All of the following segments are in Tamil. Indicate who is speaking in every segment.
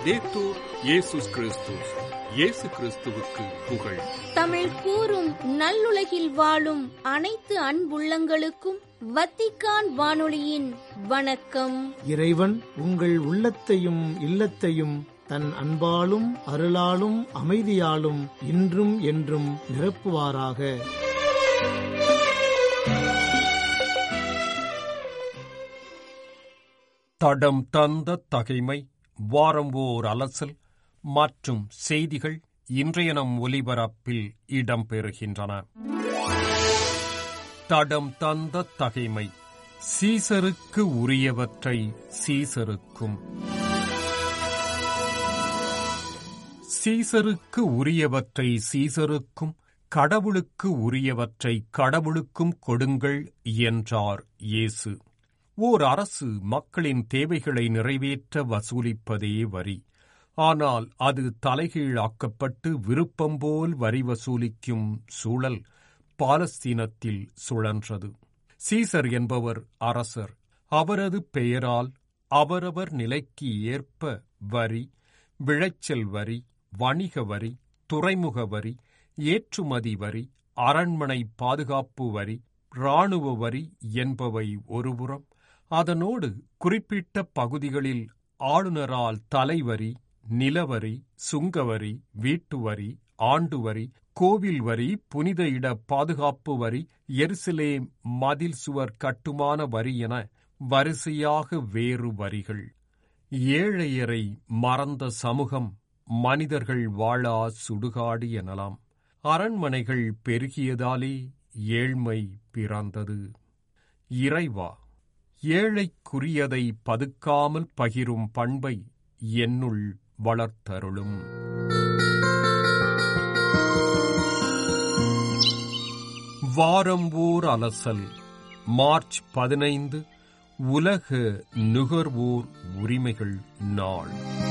Speaker 1: லவ்தேத்தூர் இயேசுஸ் கிறிஸ்துஸ் இயேசு கிறிஸ்துவுக்கு புகழ்
Speaker 2: தமிழ் கூறும் நல்லுலகில் வாழும் அனைத்து அன்புள்ளங்களுக்கும் வத்திக்கான் வானொலியின் வணக்கம்
Speaker 3: இறைவன் உங்கள் உள்ளத்தையும் இல்லத்தையும் தன் அன்பாலும் அருளாலும் அமைதியாலும் இன்றும் என்றும் நிரப்புவாராக
Speaker 1: தடம் தந்த தகைமை வாரம் ஓர் அலசல் மற்றும் செய்திகள் இன்றைய நம் ஒலிபரப்பில் இடம்பெறுகின்றன தடம் தந்த தகைமை சீசருக்கு உரியவற்றை சீசருக்கும் சீசருக்கு உரியவற்றை சீசருக்கும் கடவுளுக்கு உரியவற்றை கடவுளுக்கும் கொடுங்கள் என்றார் இயேசு ஓர் அரசு மக்களின் தேவைகளை நிறைவேற்ற வசூலிப்பதே வரி ஆனால் அது தலைகீழாக்கப்பட்டு விருப்பம்போல் வரி வசூலிக்கும் சூழல் பாலஸ்தீனத்தில் சுழன்றது சீசர் என்பவர் அரசர் அவரது பெயரால் அவரவர் நிலைக்கு ஏற்ப வரி விளைச்சல் வரி வணிக வரி துறைமுக வரி ஏற்றுமதி வரி அரண்மனை பாதுகாப்பு வரி இராணுவ வரி என்பவை ஒருபுறம் அதனோடு குறிப்பிட்ட பகுதிகளில் ஆளுநரால் தலைவரி நிலவரி சுங்கவரி வீட்டுவரி ஆண்டு வரி கோவில் வரி புனித இட பாதுகாப்பு வரி எருசலேம் மதில் சுவர் கட்டுமான வரி என வரிசையாக வேறு வரிகள் ஏழையரை மறந்த சமூகம் மனிதர்கள் வாழா சுடுகாடு எனலாம் அரண்மனைகள் பெருகியதாலே ஏழ்மை பிறந்தது இறைவா ஏழைக்குரியதை பதுக்காமல் பகிரும் பண்பை என்னுள் வளர்த்தருளும் வாரம் ஓர் அலசல் மார்ச் பதினைந்து உலக நுகர்வோர் உரிமைகள் நாள்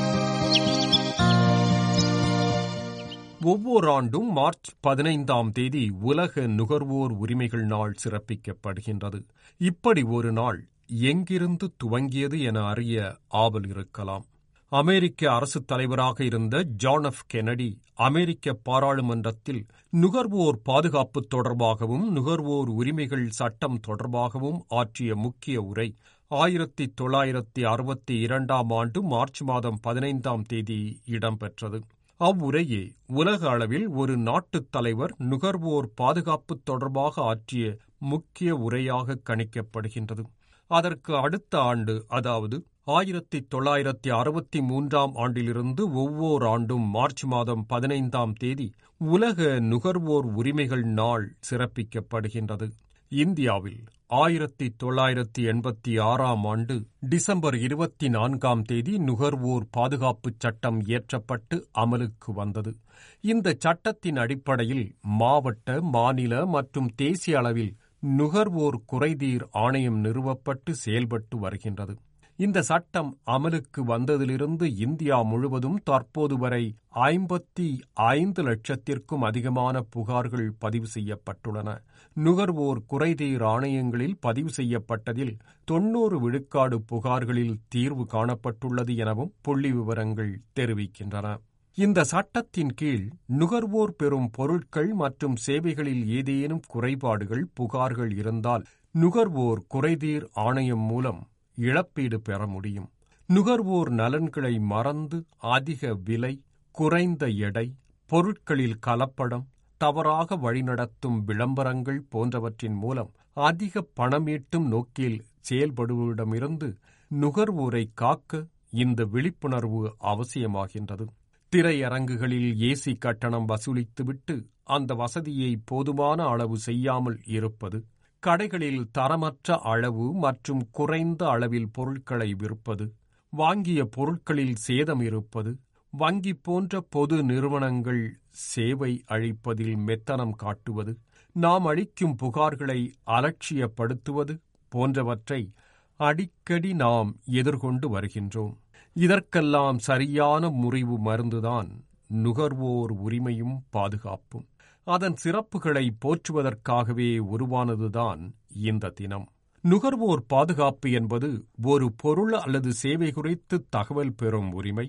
Speaker 1: ஒவ்வொரு ஆண்டும் மார்ச் பதினைந்தாம் தேதி உலக நுகர்வோர் உரிமைகள் நாள் சிறப்பிக்கப்படுகின்றது இப்படி ஒரு நாள் எங்கிருந்து துவங்கியது என அறிய ஆவல் இருக்கலாம் அமெரிக்க அரசுத் தலைவராக இருந்த ஜான் எஃப் கெனடி அமெரிக்க பாராளுமன்றத்தில் நுகர்வோர் பாதுகாப்பு தொடர்பாகவும் நுகர்வோர் உரிமைகள் சட்டம் தொடர்பாகவும் ஆற்றிய முக்கிய உரை ஆயிரத்தி தொள்ளாயிரத்தி அறுபத்தி இரண்டாம் ஆண்டு மார்ச் மாதம் பதினைந்தாம் தேதி இடம்பெற்றது அவ்வுரையே உலக அளவில் ஒரு நாட்டுத் தலைவர் நுகர்வோர் பாதுகாப்பு தொடர்பாக ஆற்றிய முக்கிய உரையாக கணிக்கப்படுகின்றது அதற்கு அடுத்த ஆண்டு அதாவது ஆயிரத்தி தொள்ளாயிரத்தி அறுபத்தி மூன்றாம் ஆண்டிலிருந்து ஒவ்வொரு ஆண்டும் மார்ச் மாதம் பதினைந்தாம் தேதி உலக நுகர்வோர் உரிமைகள் நாள் சிறப்பிக்கப்படுகின்றது இந்தியாவில் ஆயிரத்தி தொள்ளாயிரத்தி எண்பத்தி ஆறாம் ஆண்டு டிசம்பர் இருபத்தி நான்காம் தேதி நுகர்வோர் பாதுகாப்புச் சட்டம் இயற்றப்பட்டு அமலுக்கு வந்தது இந்த சட்டத்தின் அடிப்படையில் மாவட்ட மாநில மற்றும் தேசிய அளவில் நுகர்வோர் குறைதீர் ஆணையம் நிறுவப்பட்டு செயல்பட்டு வருகின்றது இந்த சட்டம் அமலுக்கு வந்ததிலிருந்து இந்தியா முழுவதும் தற்போது வரை ஐம்பத்தி ஐந்து லட்சத்திற்கும் அதிகமான புகார்கள் பதிவு செய்யப்பட்டுள்ளன நுகர்வோர் குறைதீர் ஆணையங்களில் பதிவு செய்யப்பட்டதில் தொன்னூறு விழுக்காடு புகார்களில் தீர்வு காணப்பட்டுள்ளது எனவும் புள்ளி விவரங்கள் தெரிவிக்கின்றன இந்த சட்டத்தின் கீழ் நுகர்வோர் பெறும் பொருட்கள் மற்றும் சேவைகளில் ஏதேனும் குறைபாடுகள் புகார்கள் இருந்தால் நுகர்வோர் குறைதீர் ஆணையம் மூலம் இழப்பீடு பெற முடியும் நுகர்வோர் நலன்களை மறந்து அதிக விலை குறைந்த எடை பொருட்களில் கலப்படம் தவறாக வழிநடத்தும் விளம்பரங்கள் போன்றவற்றின் மூலம் அதிக பணமீட்டும் நோக்கில் செயல்படுவரிடமிருந்து நுகர்வோரை காக்க இந்த விழிப்புணர்வு அவசியமாகின்றது திரையரங்குகளில் ஏசி கட்டணம் வசூலித்துவிட்டு அந்த வசதியை போதுமான அளவு செய்யாமல் இருப்பது கடைகளில் தரமற்ற அளவு மற்றும் குறைந்த அளவில் பொருட்களை விற்பது வாங்கிய பொருட்களில் சேதம் இருப்பது வங்கி போன்ற பொது நிறுவனங்கள் சேவை அளிப்பதில் மெத்தனம் காட்டுவது நாம் அளிக்கும் புகார்களை அலட்சியப்படுத்துவது போன்றவற்றை அடிக்கடி நாம் எதிர்கொண்டு வருகின்றோம் இதற்கெல்லாம் சரியான முறிவு மருந்துதான் நுகர்வோர் உரிமையும் பாதுகாப்பும் அதன் சிறப்புகளை போற்றுவதற்காகவே உருவானதுதான் இந்த தினம் நுகர்வோர் பாதுகாப்பு என்பது ஒரு பொருள் அல்லது சேவை குறித்து தகவல் பெறும் உரிமை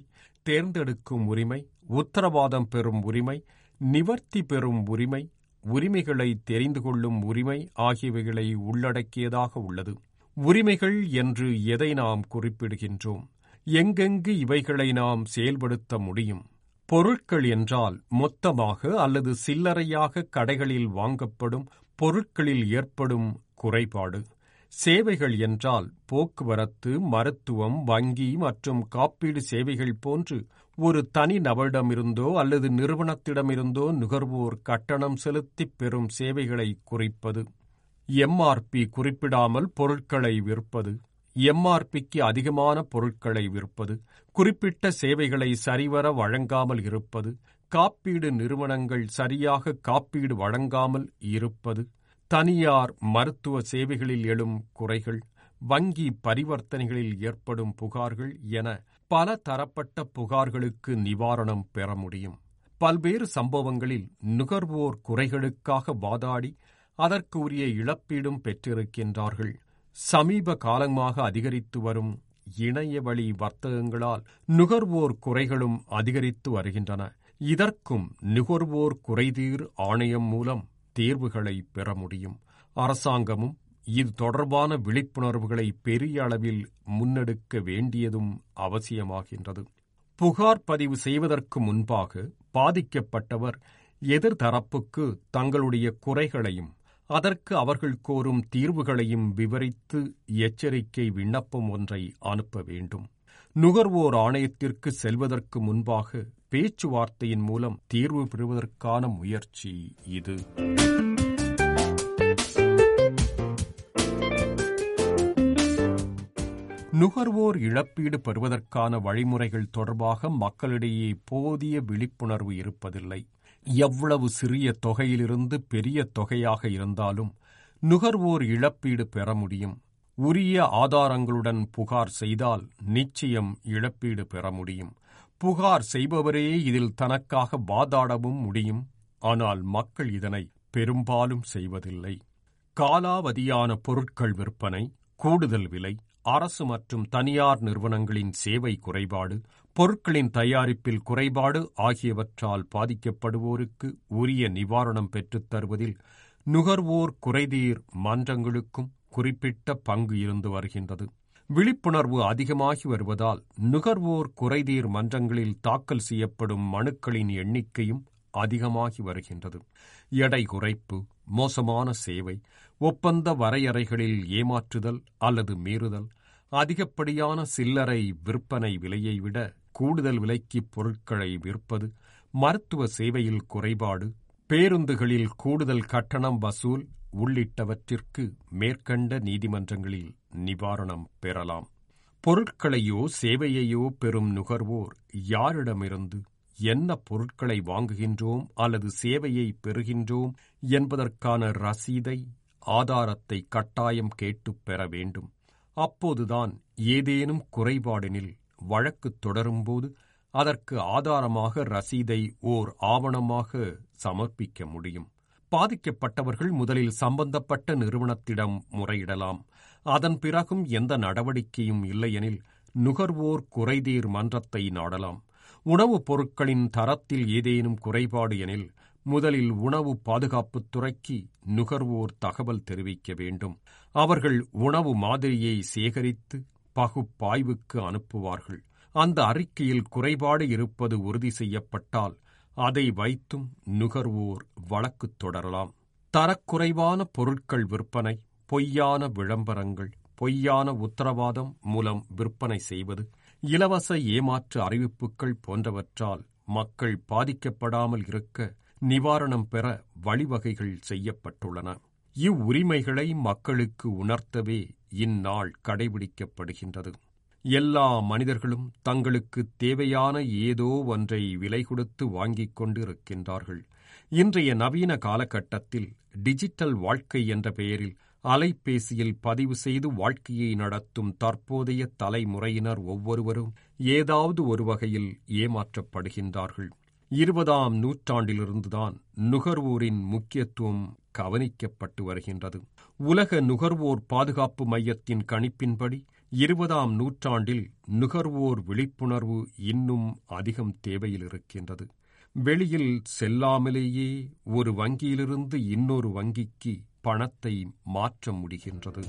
Speaker 1: தேர்ந்தெடுக்கும் உரிமை உத்தரவாதம் பெறும் உரிமை நிவர்த்தி பெறும் உரிமை உரிமைகளை தெரிந்து கொள்ளும் உரிமை ஆகியவைகளை உள்ளடக்கியதாக உள்ளது உரிமைகள் என்று எதை நாம் குறிப்பிடுகின்றோம் எங்கெங்கு இவைகளை நாம் செயல்படுத்த முடியும் பொருட்கள் என்றால் மொத்தமாக அல்லது சில்லறையாக கடைகளில் வாங்கப்படும் பொருட்களில் ஏற்படும் குறைபாடு சேவைகள் என்றால் போக்குவரத்து மருத்துவம் வங்கி மற்றும் காப்பீடு சேவைகள் போன்று ஒரு தனி நபரிடமிருந்தோ அல்லது நிறுவனத்திடமிருந்தோ நுகர்வோர் கட்டணம் செலுத்திப் பெறும் சேவைகளை குறிப்பது எம்ஆர்பி குறிப்பிடாமல் பொருட்களை விற்பது எம்ஆர்பிக்கு அதிகமான பொருட்களை விற்பது குறிப்பிட்ட சேவைகளை சரிவர வழங்காமல் இருப்பது காப்பீடு நிறுவனங்கள் சரியாக காப்பீடு வழங்காமல் இருப்பது தனியார் மருத்துவ சேவைகளில் எழும் குறைகள் வங்கி பரிவர்த்தனைகளில் ஏற்படும் புகார்கள் என பல தரப்பட்ட புகார்களுக்கு நிவாரணம் பெற முடியும் பல்வேறு சம்பவங்களில் நுகர்வோர் குறைகளுக்காக வாதாடி அதற்கு உரிய இழப்பீடும் பெற்றிருக்கின்றார்கள் சமீப காலமாக அதிகரித்து வரும் இணைய வழி வர்த்தகங்களால் நுகர்வோர் குறைகளும் அதிகரித்து வருகின்றன இதற்கும் நுகர்வோர் குறைதீர் ஆணையம் மூலம் தீர்வுகளை பெற முடியும் அரசாங்கமும் இது தொடர்பான விழிப்புணர்வுகளை பெரிய அளவில் முன்னெடுக்க வேண்டியதும் அவசியமாகின்றது புகார் பதிவு செய்வதற்கு முன்பாக பாதிக்கப்பட்டவர் எதிர்தரப்புக்கு தங்களுடைய குறைகளையும் அதற்கு அவர்கள் கோரும் தீர்வுகளையும் விவரித்து எச்சரிக்கை விண்ணப்பம் ஒன்றை அனுப்ப வேண்டும் நுகர்வோர் ஆணையத்திற்கு செல்வதற்கு முன்பாக பேச்சுவார்த்தையின் மூலம் தீர்வு பெறுவதற்கான முயற்சி இது நுகர்வோர் இழப்பீடு பெறுவதற்கான வழிமுறைகள் தொடர்பாக மக்களிடையே போதிய விழிப்புணர்வு இருப்பதில்லை எவ்வளவு சிறிய தொகையிலிருந்து பெரிய தொகையாக இருந்தாலும் நுகர்வோர் இழப்பீடு பெற முடியும் உரிய ஆதாரங்களுடன் புகார் செய்தால் நிச்சயம் இழப்பீடு பெற முடியும் புகார் செய்பவரே இதில் தனக்காக வாதாடவும் முடியும் ஆனால் மக்கள் இதனை பெரும்பாலும் செய்வதில்லை காலாவதியான பொருட்கள் விற்பனை கூடுதல் விலை அரசு மற்றும் தனியார் நிறுவனங்களின் சேவை குறைபாடு பொருட்களின் தயாரிப்பில் குறைபாடு ஆகியவற்றால் பாதிக்கப்படுவோருக்கு உரிய நிவாரணம் பெற்றுத் தருவதில் நுகர்வோர் குறைதீர் மன்றங்களுக்கும் குறிப்பிட்ட பங்கு இருந்து வருகின்றது விழிப்புணர்வு அதிகமாகி வருவதால் நுகர்வோர் குறைதீர் மன்றங்களில் தாக்கல் செய்யப்படும் மனுக்களின் எண்ணிக்கையும் அதிகமாகி வருகின்றது எடை குறைப்பு மோசமான சேவை ஒப்பந்த வரையறைகளில் ஏமாற்றுதல் அல்லது மீறுதல் அதிகப்படியான சில்லறை விற்பனை விலையை விட கூடுதல் விலைக்கு பொருட்களை விற்பது மருத்துவ சேவையில் குறைபாடு பேருந்துகளில் கூடுதல் கட்டணம் வசூல் உள்ளிட்டவற்றிற்கு மேற்கண்ட நீதிமன்றங்களில் நிவாரணம் பெறலாம் பொருட்களையோ சேவையையோ பெறும் நுகர்வோர் யாரிடமிருந்து என்ன பொருட்களை வாங்குகின்றோம் அல்லது சேவையை பெறுகின்றோம் என்பதற்கான ரசீதை ஆதாரத்தை கட்டாயம் கேட்டுப் பெற வேண்டும் அப்போதுதான் ஏதேனும் குறைபாடெனில் வழக்கு தொடரும்போது அதற்கு ஆதாரமாக ரசீதை ஓர் ஆவணமாக சமர்ப்பிக்க முடியும் பாதிக்கப்பட்டவர்கள் முதலில் சம்பந்தப்பட்ட நிறுவனத்திடம் முறையிடலாம் அதன் பிறகும் எந்த நடவடிக்கையும் இல்லையெனில் நுகர்வோர் குறைதீர் மன்றத்தை நாடலாம் உணவுப் பொருட்களின் தரத்தில் ஏதேனும் குறைபாடு எனில் முதலில் உணவு பாதுகாப்புத் துறைக்கு நுகர்வோர் தகவல் தெரிவிக்க வேண்டும் அவர்கள் உணவு மாதிரியை சேகரித்து பகுப்பாய்வுக்கு அனுப்புவார்கள் அந்த அறிக்கையில் குறைபாடு இருப்பது உறுதி செய்யப்பட்டால் அதை வைத்தும் நுகர்வோர் வழக்கு தொடரலாம் தரக்குறைவான பொருட்கள் விற்பனை பொய்யான விளம்பரங்கள் பொய்யான உத்தரவாதம் மூலம் விற்பனை செய்வது இலவச ஏமாற்று அறிவிப்புகள் போன்றவற்றால் மக்கள் பாதிக்கப்படாமல் இருக்க நிவாரணம் பெற வழிவகைகள் செய்யப்பட்டுள்ளன இவ்வுரிமைகளை மக்களுக்கு உணர்த்தவே இந்நாள் கடைபிடிக்கப்படுகின்றது எல்லா மனிதர்களும் தங்களுக்கு தேவையான ஏதோ ஒன்றை விலை கொடுத்து வாங்கிக் கொண்டு இருக்கின்றார்கள் இன்றைய நவீன காலகட்டத்தில் டிஜிட்டல் வாழ்க்கை என்ற பெயரில் அலைபேசியில் பதிவு செய்து வாழ்க்கையை நடத்தும் தற்போதைய தலைமுறையினர் ஒவ்வொருவரும் ஏதாவது ஒரு வகையில் ஏமாற்றப்படுகின்றார்கள் இருபதாம் நூற்றாண்டிலிருந்துதான் நுகர்வோரின் முக்கியத்துவம் கவனிக்கப்பட்டு வருகின்றது உலக நுகர்வோர் பாதுகாப்பு மையத்தின் கணிப்பின்படி இருபதாம் நூற்றாண்டில் நுகர்வோர் விழிப்புணர்வு இன்னும் அதிகம் தேவையில் இருக்கின்றது வெளியில் செல்லாமலேயே ஒரு வங்கியிலிருந்து இன்னொரு வங்கிக்கு பணத்தை மாற்ற முடிகின்றது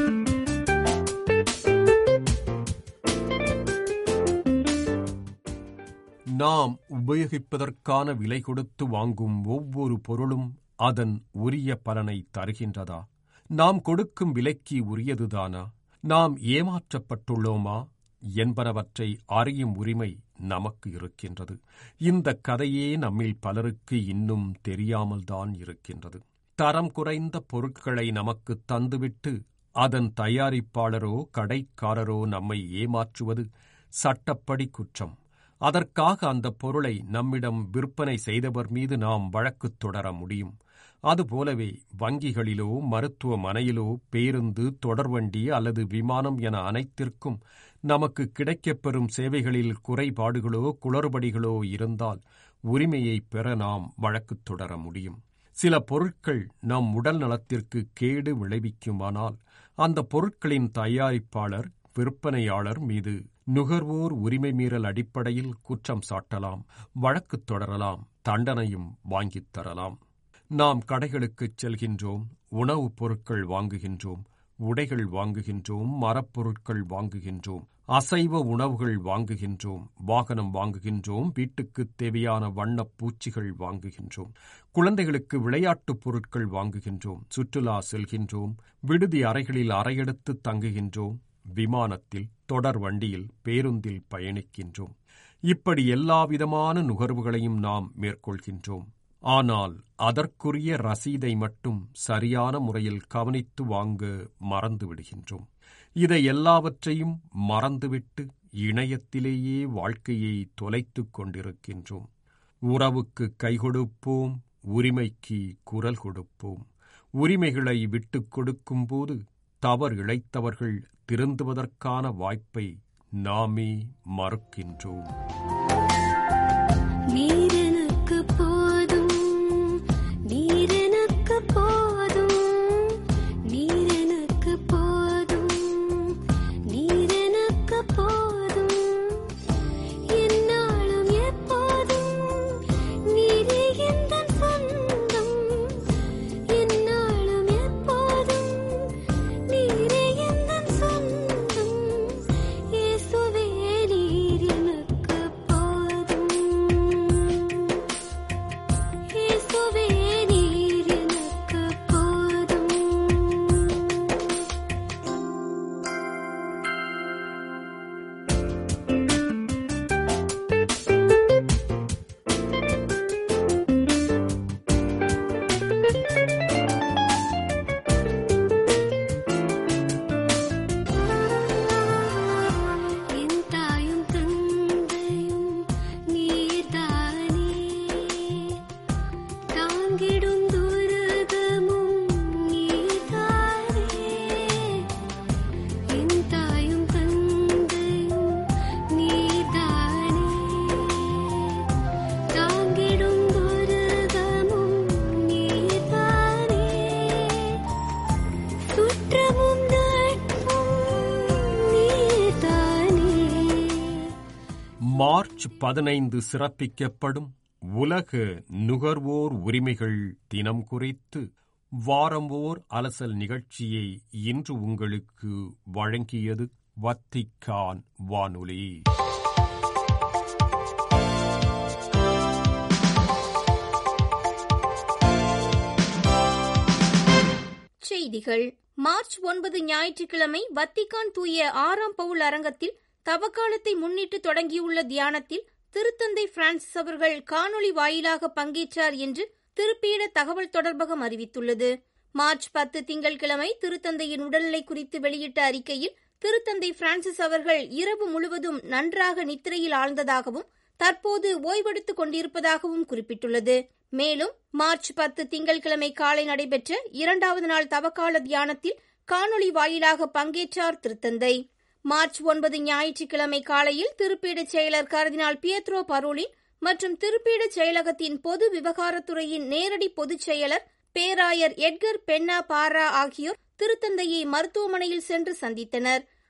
Speaker 1: நாம் உபயோகிப்பதற்கான விலை கொடுத்து வாங்கும் ஒவ்வொரு பொருளும் அதன் உரிய பலனை தருகின்றதா நாம் கொடுக்கும் விலைக்கு உரியதுதானா நாம் ஏமாற்றப்பட்டுள்ளோமா என்பனவற்றை அறியும் உரிமை நமக்கு இருக்கின்றது இந்த கதையே நம்மில் பலருக்கு இன்னும் தெரியாமல்தான் இருக்கின்றது தரம் குறைந்த பொருட்களை நமக்கு தந்துவிட்டு அதன் தயாரிப்பாளரோ கடைக்காரரோ நம்மை ஏமாற்றுவது சட்டப்படி குற்றம் அதற்காக அந்த பொருளை நம்மிடம் விற்பனை செய்தவர் மீது நாம் வழக்கு தொடர முடியும் அதுபோலவே வங்கிகளிலோ மருத்துவமனையிலோ பேருந்து தொடர்வண்டி அல்லது விமானம் என அனைத்திற்கும் நமக்கு கிடைக்கப்பெறும் சேவைகளில் குறைபாடுகளோ குளறுபடிகளோ இருந்தால் உரிமையை பெற நாம் வழக்கு தொடர முடியும் சில பொருட்கள் நம் உடல் நலத்திற்கு கேடு விளைவிக்குமானால் அந்த பொருட்களின் தயாரிப்பாளர் விற்பனையாளர் மீது நுகர்வோர் உரிமை மீறல் அடிப்படையில் குற்றம் சாட்டலாம் வழக்கு தொடரலாம் தண்டனையும் வாங்கித் தரலாம் நாம் கடைகளுக்குச் செல்கின்றோம் உணவுப் பொருட்கள் வாங்குகின்றோம் உடைகள் வாங்குகின்றோம் மரப்பொருட்கள் வாங்குகின்றோம் அசைவ உணவுகள் வாங்குகின்றோம் வாகனம் வாங்குகின்றோம் வீட்டுக்குத் தேவையான வண்ணப் பூச்சிகள் வாங்குகின்றோம் குழந்தைகளுக்கு விளையாட்டுப் பொருட்கள் வாங்குகின்றோம் சுற்றுலா செல்கின்றோம் விடுதி அறைகளில் அறையெடுத்து தங்குகின்றோம் விமானத்தில் தொடர் வண்டியில் பேருந்தில் பயணிக்கின்றோம் இப்படி எல்லாவிதமான நுகர்வுகளையும் நாம் மேற்கொள்கின்றோம் ஆனால் அதற்குரிய ரசீதை மட்டும் சரியான முறையில் கவனித்து வாங்க மறந்து விடுகின்றோம் இதை எல்லாவற்றையும் மறந்துவிட்டு இணையத்திலேயே வாழ்க்கையை தொலைத்துக் கொண்டிருக்கின்றோம் உறவுக்கு கை கொடுப்போம் உரிமைக்கு குரல் கொடுப்போம் உரிமைகளை விட்டுக் கொடுக்கும்போது தவறு இழைத்தவர்கள் திருந்துவதற்கான வாய்ப்பை நாமே மறுக்கின்றோம்
Speaker 4: நீரெனக்கு போதும் நீரெனக்கு போதும் நீரெனக்கு போதும் நீரெனக்கு போதும் என்னாலும் எப்போதும் நீரே எந்தன் சொந்தம் என்னாலும் எப்போதும் நீரே எந்தன் சொந்தம் இயேசுவே நீர் எனக்கு போதும் இயேசுவே நீர் எனக்கு போதும் என் தாயும் தந்தையும் நீர்தானே தாங்கிடும் துருகமும் நீர்தானே என் தாயும் தந்தையும் நீர்தானே தாங்கிடும் துருகமும் நீர்தானே சுற்றமும் நட்பும் நீர்தானே
Speaker 1: மார்ச் பதினைந்து சிறப்பிக்கப்படும் உலக நுகர்வோர் உரிமைகள் தினம் குறித்து வாரம்போர் அலசல் நிகழ்ச்சியை இன்று உங்களுக்கு வழங்கியது வத்திக்கான் வானொலி
Speaker 2: செய்திகள் மார்ச் ஒன்பது ஞாயிற்றுக்கிழமை வத்திக்கான் தூய ஆறாம் பவுல் அரங்கத்தில் தவக்காலத்தை முன்னிட்டு தொடங்கியுள்ள தியானத்தில் திருத்தந்தை பிரான்சிஸ் அவர்கள் காணொளி வாயிலாக பங்கேற்றார் என்று திருப்பீட தகவல் தொடர்பகம் அறிவித்துள்ளது மார்ச் பத்து திங்கட்கிழமை திருத்தந்தையின் உடல்நிலை குறித்து வெளியிட்ட அறிக்கையில் திருத்தந்தை பிரான்சிஸ் அவர்கள் இரவு முழுவதும் நன்றாக நித்திரையில் ஆழ்ந்ததாகவும் தற்போது ஓய்வெடுத்துக் கொண்டிருப்பதாகவும் குறிப்பிட்டுள்ளது மேலும் மார்ச் பத்து திங்கட்கிழமை காலை நடைபெற்ற இரண்டாவது நாள் தவக்கால தியானத்தில் காணொளி வாயிலாக பங்கேற்றார் திருத்தந்தை மார்ச் ஒன்பது ஞாயிற்றுக்கிழமை காலையில் திருப்பீடச் செயலர் கர்தினால் பியத்ரோ பரோலின் மற்றும் திருப்பீடச் செயலகத்தின் பொது விவகாரத்துறையின் நேரடி பொதுச் செயலர் பேராயர் எட்கர் பென்னா பாரா ஆகியோர் திருத்தந்தையை மருத்துவமனையில் சென்று சந்தித்தனர்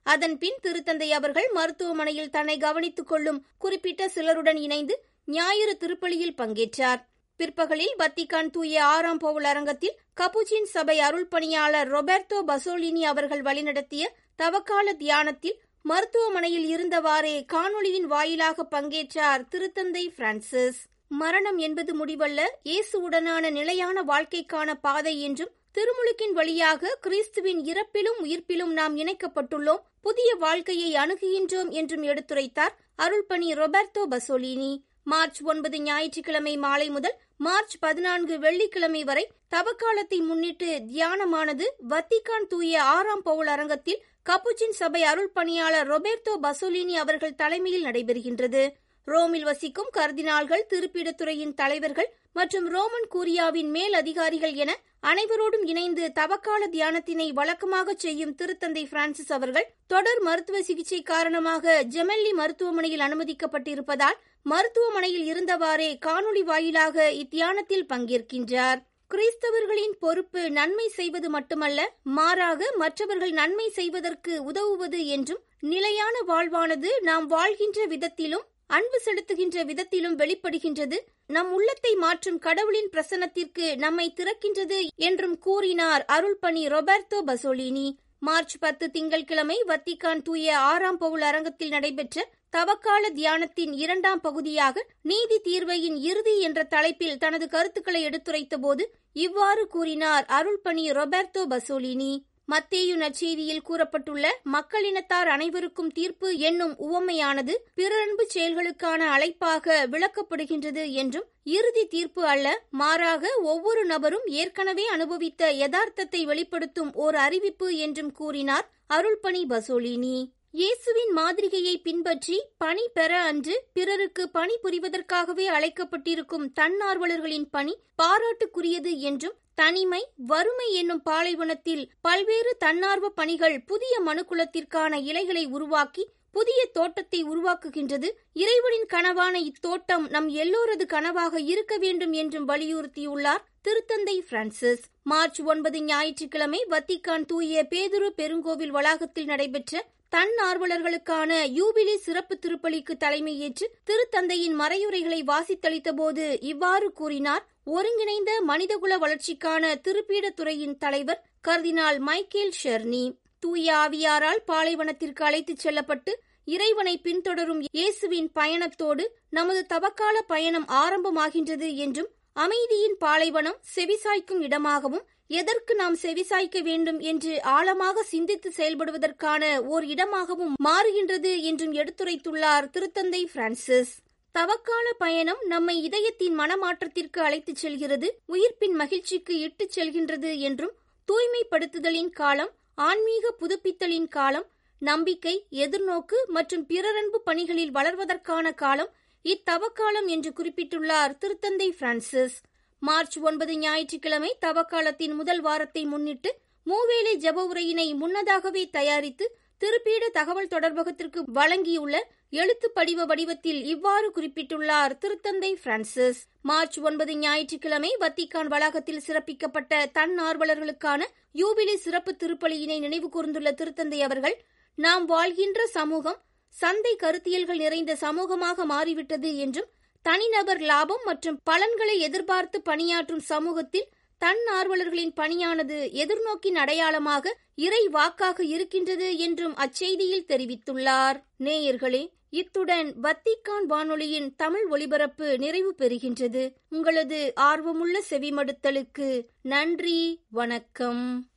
Speaker 2: அதன்பின் திருத்தந்தை அவர்கள் மருத்துவமனையில் தன்னை கவனித்துக் கொள்ளும் குறிப்பிட்ட சிலருடன் இணைந்து ஞாயிறு திருப்பலியில் பங்கேற்றார் பிற்பகலில் வத்திகான் தூய ஆறாம் பவுல் அரங்கத்தில் கபுச்சின் சபை அருள் பணியாளர் ரொபர்டோ பசோலினி அவர்கள் வழிநடத்திய தவக்கால தியானத்தில் மருத்துவமனையில் இருந்தவாறே காணொளியின் வாயிலாக பங்கேற்றார் திருத்தந்தை பிரான்சிஸ் மரணம் என்பது முடிவல்ல இயேசுவுடனான நிலையான வாழ்க்கைக்கான பாதை என்றும் திருமுழுக்கின் வழியாக கிறிஸ்துவின் இறப்பிலும் உயிர்ப்பிலும் நாம் இணைக்கப்பட்டுள்ளோம் புதிய வாழ்க்கையை அணுகுகின்றோம் என்றும் எடுத்துரைத்தார் அருள்பணி ரொபர்டோ பசோலினி மார்ச் ஒன்பது ஞாயிற்றுக்கிழமை மாலை முதல் மார்ச் பதினான்கு வெள்ளிக்கிழமை வரை தவக்காலத்தை முன்னிட்டு தியானமானது வத்திகான் தூய ஆறாம் பவுல் அரங்கத்தில் கப்புச்சின் சபை அருள் பணியாளர் ரொபேர்டோ பசோலினி அவர்கள் தலைமையில் நடைபெறுகின்றது ரோமில் வசிக்கும் கர்தினால்கள் திருப்பிடத்துறையின் தலைவர்கள் மற்றும் ரோமன் கூரியாவின் மேல் அதிகாரிகள் என அனைவரோடும் இணைந்து தவக்கால தியானத்தினை வழக்கமாக செய்யும் திருத்தந்தை பிரான்சிஸ் அவர்கள் தொடர் மருத்துவ சிகிச்சை காரணமாக ஜெமெல்லி மருத்துவமனையில் அனுமதிக்கப்பட்டிருப்பதால் மருத்துவமனையில் இருந்தவாறே காணொளி வாயிலாக இத்தியானத்தில் பங்கேற்கின்றார் கிறிஸ்தவர்களின் பொறுப்பு நன்மை செய்வது மட்டுமல்ல மாறாக மற்றவர்கள் நன்மை செய்வதற்கு உதவுவது என்றும் நிலையான வாழ்வானது நாம் வாழ்கின்ற விதத்திலும் அன்பு செலுத்துகின்ற விதத்திலும் வெளிப்படுகின்றது நம் உள்ளத்தை மாற்றும் கடவுளின் பிரசன்னத்திற்கு நம்மை திறக்கின்றது என்றும் கூறினார் அருள்பணி ரொபர்டோ பசோலினி மார்ச் பத்து திங்கட்கிழமை வத்திகான் தூய ஆறாம் பவுல் அரங்கத்தில் நடைபெற்ற தவக்கால தியானத்தின் இரண்டாம் பகுதியாக நீதி தீர்வையின் இறுதி என்ற தலைப்பில் தனது கருத்துக்களை எடுத்துரைத்த போது இவ்வாறு கூறினார் அருள்பணி ரொபர்டோ பசோலினி மத்தேயு நற்செய்தியில் கூறப்பட்டுள்ள மக்களினத்தார் அனைவருக்கும் தீர்ப்பு என்னும் உவமையானது பிறன்பு செயல்களுக்கான அழைப்பாக விளக்கப்படுகின்றது என்றும் இறுதி தீர்ப்பு அல்ல மாறாக ஒவ்வொரு நபரும் ஏற்கனவே அனுபவித்த யதார்த்தத்தை வெளிப்படுத்தும் ஓர் அறிவிப்பு என்றும் கூறினார் அருள்பணி பசோலினி இயேசுவின் மாதிரிகையை பின்பற்றி பணி பெற அன்று பிறருக்கு பணி புரிவதற்காகவே அழைக்கப்பட்டிருக்கும் தன்னார்வலர்களின் பணி பாராட்டுக்குரியது என்றும் தனிமை வறுமை என்னும் பாலைவனத்தில் பல்வேறு தன்னார்வ பணிகள் புதிய மனுக்குலத்திற்கான இலைகளை உருவாக்கி புதிய தோட்டத்தை உருவாக்குகின்றது இறைவனின் கனவான இத்தோட்டம் நம் எல்லோரது கனவாக இருக்க வேண்டும் என்றும் வலியுறுத்தியுள்ளார் திருத்தந்தை பிரான்சிஸ் மார்ச் ஒன்பது ஞாயிற்றுக்கிழமை வத்திக்கான் தூய பேதுரு பெருங்கோவில் வளாகத்தில் நடைபெற்ற தன்னார்வலர்களுக்கான யூபிலி சிறப்பு திருப்பலிக்கு தலைமையேற்று திருத்தந்தையின் மறையுரைகளை வாசித்தளித்த போது இவ்வாறு கூறினார் ஒருங்கிணைந்த மனிதகுல வளர்ச்சிக்கான திருப்பீடத்துறையின் தலைவர் கர்தினால் மைக்கேல் ஷெர்னி தூய ஆவியாரால் பாலைவனத்திற்கு அழைத்துச் செல்லப்பட்டு இறைவனை பின்தொடரும் இயேசுவின் பயணத்தோடு நமது தவக்கால பயணம் ஆரம்பமாகின்றது என்றும் அமைதியின் பாலைவனம் செவிசாய்க்கும் இடமாகவும் எதற்கு நாம் செவிசாய்க்க வேண்டும் என்று ஆழமாக சிந்தித்து செயல்படுவதற்கான ஓர் இடமாகவும் மாறுகின்றது என்றும் எடுத்துரைத்துள்ளார் திருத்தந்தை பிரான்சிஸ் தவக்கால பயணம் நம்மை இதயத்தின் மனமாற்றத்திற்கு அழைத்துச் செல்கிறது உயிர்ப்பின் மகிழ்ச்சிக்கு இட்டுச் செல்கின்றது என்றும் தூய்மைப்படுத்துதலின் காலம் ஆன்மீக புதுப்பித்தலின் காலம் நம்பிக்கை எதிர்நோக்கு மற்றும் பிறரன்பு பணிகளில் வளர்வதற்கான காலம் இத்தவக்காலம் என்று குறிப்பிட்டுள்ளார் திருத்தந்தை பிரான்சிஸ் மார்ச் ஒன்பது ஞாயிற்றுக்கிழமை தவக்காலத்தின் முதல் வாரத்தை முன்னிட்டு மூவேளை ஜப உரையினை முன்னதாகவே தயாரித்து திருப்பீட தகவல் தொடர்பகத்திற்கு வழங்கியுள்ள எழுத்து படிவ வடிவத்தில் இவ்வாறு குறிப்பிட்டுள்ளார் திருத்தந்தை பிரான்சிஸ் மார்ச் ஒன்பது ஞாயிற்றுக்கிழமை வத்திக்கான் வளாகத்தில் சிறப்பிக்கப்பட்ட தன்னார்வலர்களுக்கான யூபிலி சிறப்பு திருப்பலியினை நினைவு கூர்ந்துள்ள திருத்தந்தை அவர்கள் நாம் வாழ்கின்ற சமூகம் சந்தை கருத்தியல்கள் நிறைந்த சமூகமாக மாறிவிட்டது என்றும் தனிநபர் லாபம் மற்றும் பலன்களை எதிர்பார்த்து பணியாற்றும் சமூகத்தில் தன்னார்வலர்களின் பணியானது எதிர்நோக்கின் அடையாளமாக இறை வாக்காக இருக்கின்றது என்றும் அச்செய்தியில் தெரிவித்துள்ளார் நேயர்களே இத்துடன் வத்திக்கான் வானொலியின் தமிழ் ஒலிபரப்பு நிறைவு பெறுகின்றது உங்களது ஆர்வமுள்ள செவிமடுத்தலுக்கு நன்றி வணக்கம்